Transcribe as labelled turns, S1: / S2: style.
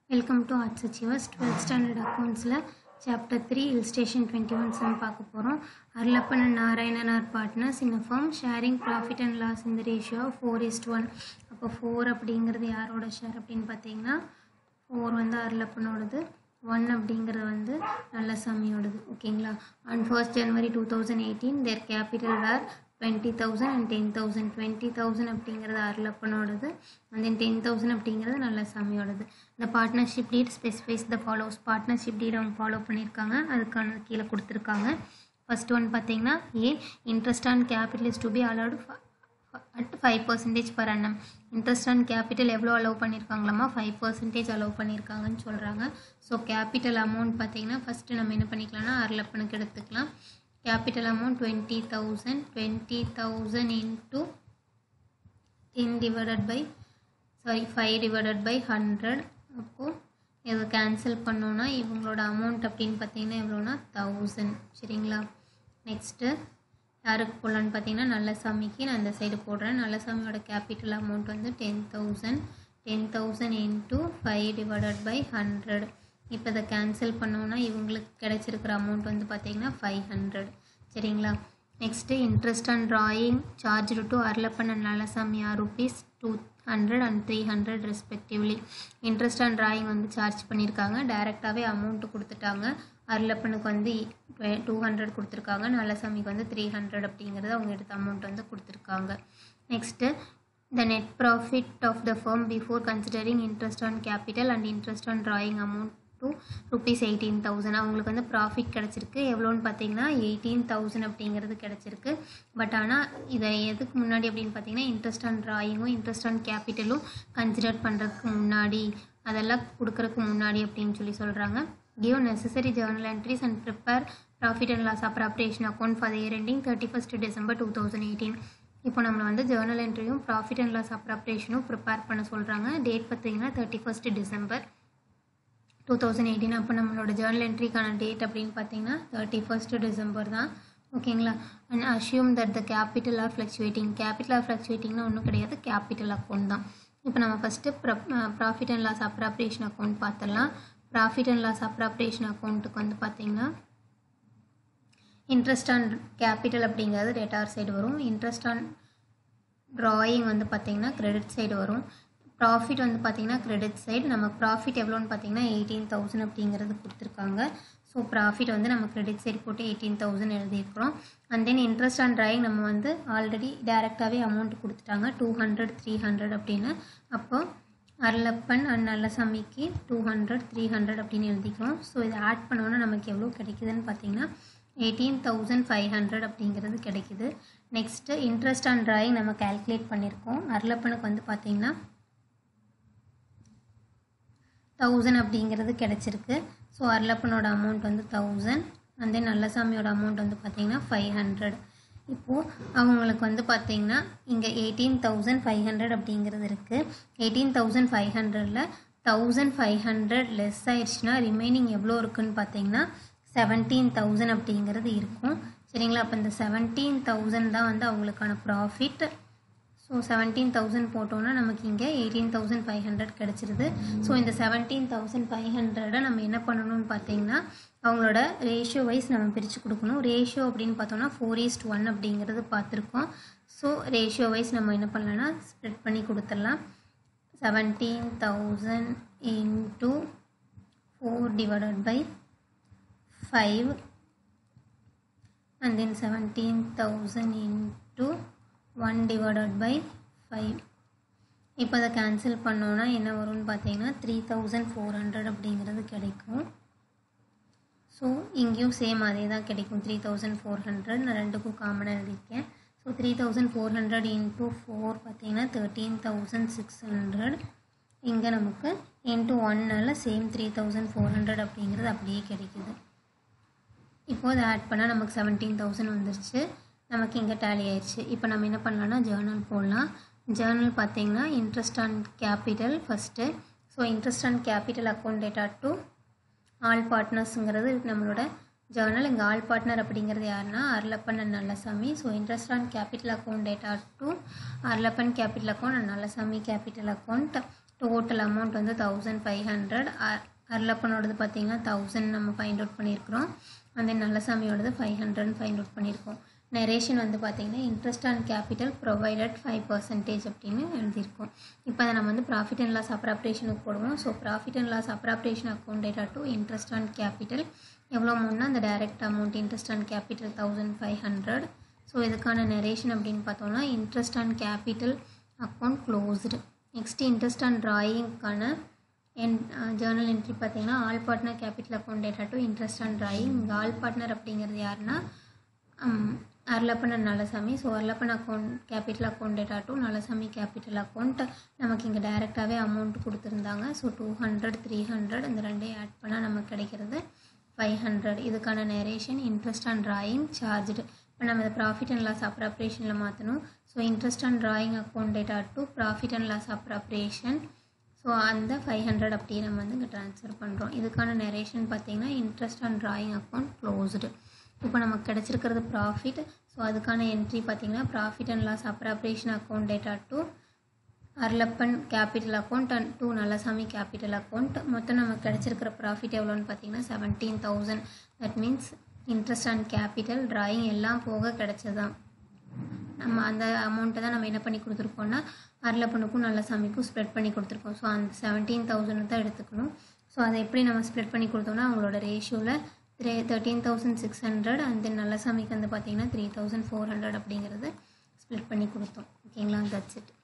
S1: welcome to Arts Achievers twelfth standard அக்கௌண்ட்ஸில் chapter three illustration twenty one sum பார்க்க போகிறோம் Arulappan and Narayananar partners in firm sharing profit and loss இந்த ratio four is to one அப்போ four அப்படிங்கிறது யாரோட share அப்படின்னு பார்த்தீங்கன்னா ஃபோர் வந்து அருளப்பனோடது ஒன் அப்படிங்கிறது வந்து நல்லசாமியோடது ஓகேங்களா and first January two thousand eighteen their capital were twenty thousand and ten thousand twenty thousand அப்படிங்கிறது அருளப்பனோடது அண்ட் தென் டென் தௌசண்ட் அப்படிங்கிறது நல்லசாமியோடது இந்த partnership deed specifies the follows partnership deed அவங்க ஃபாலோ பண்ணியிருக்காங்க அதுக்கான கீழே கொடுத்துருக்காங்க ஃபர்ஸ்ட் ஒன் பார்த்தீங்கன்னா a interest on capital is to be allowed at five percentage per annum interest on capital எவ்வளோ அலோவ் பண்ணியிருக்காங்களாமா ஃபைவ் பர்சன்டேஜ் அலோவ் பண்ணியிருக்காங்கன்னு சொல்கிறாங்க ஸோ கேபிட்டல் அமௌண்ட் பார்த்தீங்கன்னா ஃபஸ்ட்டு நம்ம என்ன பண்ணிக்கலாம்னா அரைலப்பனுக்கு எடுத்துக்கலாம் capital amount twenty thousand twenty thousand into ten divided by sorry five divided by hundred அப்போது இதை கேன்சல் பண்ணோன்னா இவங்களோட அமௌண்ட் அப்படின்னு பார்த்தீங்கன்னா எவ்வளோனா தௌசண்ட் சரிங்களா நெக்ஸ்ட்டு யாருக்கு போடலான்னு பார்த்தீங்கன்னா நல்லசாமிக்கு நான் இந்த சைடு போடுறேன் நல்லசாமியோட கேபிட்டல் அமௌண்ட் வந்து ten thousand ten thousand into five divided by hundred இப்போ இதை கேன்சல் பண்ணோன்னா இவங்களுக்கு கிடைச்சிருக்கிற அமௌண்ட் வந்து பார்த்தீங்கன்னா ஃபைவ் ஹண்ட்ரட் சரிங்களா next interest and drawing charge to Arulappan and Nallasamy are rupees two hundred and three hundred respectively interest and drawing வந்து charge பண்ணியிருக்காங்க டைரெக்டாகவே அமௌண்ட்டு கொடுத்துட்டாங்க அருளப்பனுக்கு வந்து டூ ஹண்ட்ரட் கொடுத்துருக்காங்க நல்லசாமிக்கு வந்து த்ரீ ஹண்ட்ரட் அப்படிங்கிறது அவங்க எடுத்த அமௌண்ட் வந்து கொடுத்துருக்காங்க next the net profit of the firm before considering interest on capital and interest on drawing amount to rupees eighteen thousand அவங்களுக்கு வந்து ப்ராஃபிட் கிடச்சிருக்கு எவ்வளோன்னு பார்த்தீங்கன்னா எயிட்டீன் தௌசண்ட் அப்படிங்கிறது கிடச்சிருக்கு பட் ஆனால் இதை எதுக்கு முன்னாடி அப்படின்னு பார்த்தீங்கன்னா இன்ட்ரெஸ்ட் ஆன் ட்ராயிங்கும் இன்ட்ரெஸ்ட் ஆன் கேபிட்டலும் கன்சிடர் பண்ணுறதுக்கு முன்னாடி அதெல்லாம் கொடுக்கறதுக்கு முன்னாடி அப்படின்னு சொல்லி சொல்கிறாங்க give necessary journal entries and prepare profit and loss appropriation account for the year ending 31st December 2018 இப்போ நம்மளை வந்து ஜேர்னல் என்ட்ரியும் ப்ராஃபிட் அண்ட் லாஸ் அப்ராப்ரேஷனும் ப்ரிப்பேர் பண்ண சொல்கிறாங்க டேட் பார்த்தீங்கன்னா thirty first December two thousand eighteen அப்போ நம்மளோட ஜேர்னல் என்ட்ரிக்கான டேட் அப்படின்னு பார்த்தீங்கன்னா தேர்ட்டி ஃபஸ்ட் டிசம்பர் தான் ஓகேங்களா and assume that the capital are fluctuating capital are ஃப்ளக்சுவேட்டிங்னா ஒன்றும் கிடையாது கேபிட்டல் அக்கௌண்ட் தான் இப்போ நம்ம first profit and loss appropriation account பார்த்துடலாம் ப்ராஃபிட் அண்ட் லாஸ் அப்ராப்ரேஷன் அக்கௌண்ட்டுக்கு வந்து பார்த்தீங்கன்னா இன்ட்ரெஸ்ட் ஆன் கேபிட்டல் அப்படிங்கிறது டேட்டார் சைடு வரும் இன்ட்ரெஸ்ட் ஆன் ட்ராயிங் வந்து பார்த்தீங்கன்னா கிரெடிட் சைடு வரும் ப்ராஃபிட் வந்து பார்த்தீங்கன்னா கிரெடிட் சைடு நம்ம ப்ராஃபிட் எவ்வளோன்னு பார்த்தீங்கன்னா எயிட்டீன் தௌசண்ட் அப்படிங்கிறது கொடுத்துருக்காங்க ஸோ ப்ராஃபிட் வந்து நம்ம கிரெடிட் சைடு போட்டு எயிட்டீன் தௌசண்ட் எழுதியிருக்கிறோம் and then interest on drawing நம்ம வந்து ஆல்ரெடி டேரெக்டாகவே அமௌண்ட் கொடுத்துட்டாங்க டூ ஹண்ட்ரட் த்ரீ ஹண்ட்ரட் அப்படின்னு அப்போ அருளப்பன் அண்ட் நல்லசாமிக்கு டூ ஹண்ட்ரட் த்ரீ ஹண்ட்ரட் அப்படின்னு எழுதிக்கிறோம் ஸோ இதை ஆட் பண்ணோன்னா நமக்கு எவ்வளோ கிடைக்குதுன்னு பார்த்தீங்கன்னா எயிட்டீன் தௌசண்ட் ஃபைவ் ஹண்ட்ரட் அப்படிங்கிறது கிடைக்குது நெக்ஸ்ட்டு இன்ட்ரெஸ்ட் ஆன் ட்ராயிங் நம்ம கேல்குலேட் பண்ணியிருக்கோம் அருளப்பனுக்கு வந்து பார்த்தீங்கன்னா தௌசண்ட் அப்படிங்கிறது கிடச்சிருக்கு ஸோ அருளப்பனோட அமௌண்ட் வந்து தௌசண்ட் அண்ட் தென் நல்லசாமியோட அமௌண்ட் வந்து பார்த்தீங்கன்னா ஃபைவ் ஹண்ட்ரட் இப்போது அவங்களுக்கு வந்து பார்த்தீங்கன்னா இங்கே எயிட்டீன் தௌசண்ட் ஃபைவ் ஹண்ட்ரட் அப்படிங்கிறது இருக்குது எயிட்டீன் தௌசண்ட் ஃபைவ் ஹண்ட்ரடில் தௌசண்ட் ஃபைவ் ஹண்ட்ரட் லெஸ் ஆயிடுச்சுன்னா ரிமைனிங் எவ்வளோ இருக்குன்னு பார்த்தீங்கன்னா செவன்டீன் தௌசண்ட் அப்படிங்கிறது இருக்கும் சரிங்களா அப்போ இந்த செவன்டீன் தௌசண்ட் தான் வந்து அவங்களுக்கான ப்ராஃபிட் ஸோ செவன்டீன் தௌசண்ட் போட்டோன்னா நமக்கு இங்கே எயிட்டீன் தௌசண்ட் ஃபைவ் ஹண்ட்ரட் கிடச்சிருது ஸோ இந்த செவன்டீன் தௌசண்ட் ஃபைவ் ஹண்ட்ரடை நம்ம என்ன பண்ணணும்னு பார்த்தீங்கன்னா அவங்களோட ரேஷியோ வைஸ் நம்ம பிரித்து கொடுக்கணும் ரேஷியோ அப்படின்னு பார்த்தோன்னா ஃபோர் ஈஸ்ட் ஒன் அப்படிங்கிறது பார்த்துருக்கோம் ஸோ ரேஷியோ வைஸ் நம்ம என்ன பண்ணலாம்னா ஸ்ப்ரெட் பண்ணி கொடுத்துடலாம் seventeen thousand into four divided by five and then seventeen thousand into one divided by five இப்போ அதை கேன்சல் பண்ணோன்னா என்ன வரும்னு பார்த்தீங்கன்னா த்ரீ தௌசண்ட் ஃபோர் ஹண்ட்ரட் அப்படிங்கிறது கிடைக்கும் ஸோ இங்கேயும் சேம் அதே தான் கிடைக்கும் த்ரீ தௌசண்ட் ஃபோர் ஹண்ட்ரட் நான் ரெண்டுக்கும் காமனாக எழுதியிருக்கேன் so three thousand four hundred into four பார்த்தீங்கன்னா தேர்ட்டீன் தௌசண்ட் சிக்ஸ் ஹண்ட்ரட் இங்கே நமக்கு இன்ட்டு ஒன்னால் same three thousand four hundred அப்படிங்கிறது அப்படியே கிடைக்குது இப்போது அதை ஆட் பண்ணால் நமக்கு செவன்டீன் தௌசண்ட் வந்துருச்சு நமக்கு இங்கே டேலி ஆயிடுச்சு இப்போ நம்ம என்ன பண்ணலாம்னா ஜேர்னல் போடலாம் ஜேர்னல் பார்த்தீங்கன்னா interest on capital first so interest on capital account data to all பார்ட்னர்ஸுங்கிறது நம்மளோட ஜேர்னல் இங்கே ஆல் பார்ட்னர் அப்படிங்கிறது யாருன்னா Arulappan and Nallasamy so interest on capital account data to Arulappan capital account and Nallasamy capital account total amount வந்து thousand five hundred அருளப்பனோடது பார்த்தீங்கன்னா thousand நம்ம find out பண்ணியிருக்கிறோம் அந்த நல்லசாமியோடது ஃபைவ் ஹண்ட்ரட் ஃபைண்ட் அவுட் பண்ணியிருக்கோம் நரேஷன் வந்து பார்த்தீங்கன்னா interest on capital provided five percentage அப்படின்னு எழுதியிருக்கோம் இப்போ அதை நம்ம வந்து ப்ராஃபிட் அண்ட் லாஸ் அப்ராப்ரேஷனுக்கு போடுவோம் so profit and loss appropriation account data to interest on capital எவ்வளோ அமௌண்ட்னா அந்த direct amount interest on capital thousand five hundred so இதுக்கான நரேஷன் அப்படின்னு பார்த்தோம்னா interest on capital account closed next interest on ட்ராயிங்க்கான என் ஜேர்னல் என்ட்ரி பார்த்தீங்கன்னா all partner capital account data to interest on drawing இங்கே ஆல் பார்ட்னர் அப்படிங்கிறது யாருன்னா Arulappan Nallasamy so Arulappan account capital account data to Nallasamy capital account நமக்கு இங்கே டைரெக்டாகவே அமௌண்ட் கொடுத்துருந்தாங்க so two hundred three hundred இந்த ரெண்டையும் ஆட் பண்ணால் நமக்கு கிடைக்கிறது ஃபைவ் ஹண்ட்ரட் இதுக்கான narration interest on drawing charged இப்போ நம்ம இதை ப்ராஃபிட் அண்ட் லாஸ் அப்ராப்ரேஷனில் மாற்றணும் ஸோ interest on drawing account data to profit and loss appropriation so அந்த ஃபைவ் ஹண்ட்ரட் அப்படியே நம்ம வந்து இங்கே ட்ரான்ஸ்ஃபர் பண்ணுறோம் இதுக்கான நரேஷன் பார்த்தீங்கன்னா interest on drawing account closed இப்போ நமக்கு கிடச்சிருக்கிறது ப்ராஃபிட் ஸோ அதுக்கான என்ட்ரி பார்த்தீங்கன்னா profit and loss appropriation account data to Arlappan capital account and to Nallasamy capital account மொத்தம் நமக்கு கிடச்சிருக்கிற ப்ராஃபிட் எவ்வளோன்னு பார்த்தீங்கன்னா seventeen thousand that means interest and capital drawing எல்லாம் போக கிடச்சதான் நம்ம அந்த அமௌண்ட்டை தான் நம்ம என்ன பண்ணி கொடுத்துருக்கோம்னா அருளப்பனுக்கும் நல்லசாமிக்கும் ஸ்ப்ரெட் பண்ணி கொடுத்துருக்கோம் ஸோ அந்த செவன்டீன் தௌசண்ட் தான் எடுத்துக்கணும் ஸோ அதை எப்படி நம்ம ஸ்ப்ரெட் பண்ணி கொடுத்தோம்னா அவங்களோட ரேஷியோவில் three thirteen thousand six hundred and then நல்லசாமிக்கு வந்து பார்த்தீங்கன்னா த்ரீ தௌசண்ட் ஃபோர் ஹண்ட்ரட் அப்படிங்கிறது ஸ்ப்ளிட் பண்ணி கொடுத்தோம் ஓகேங்களா தட்ஸ் இட்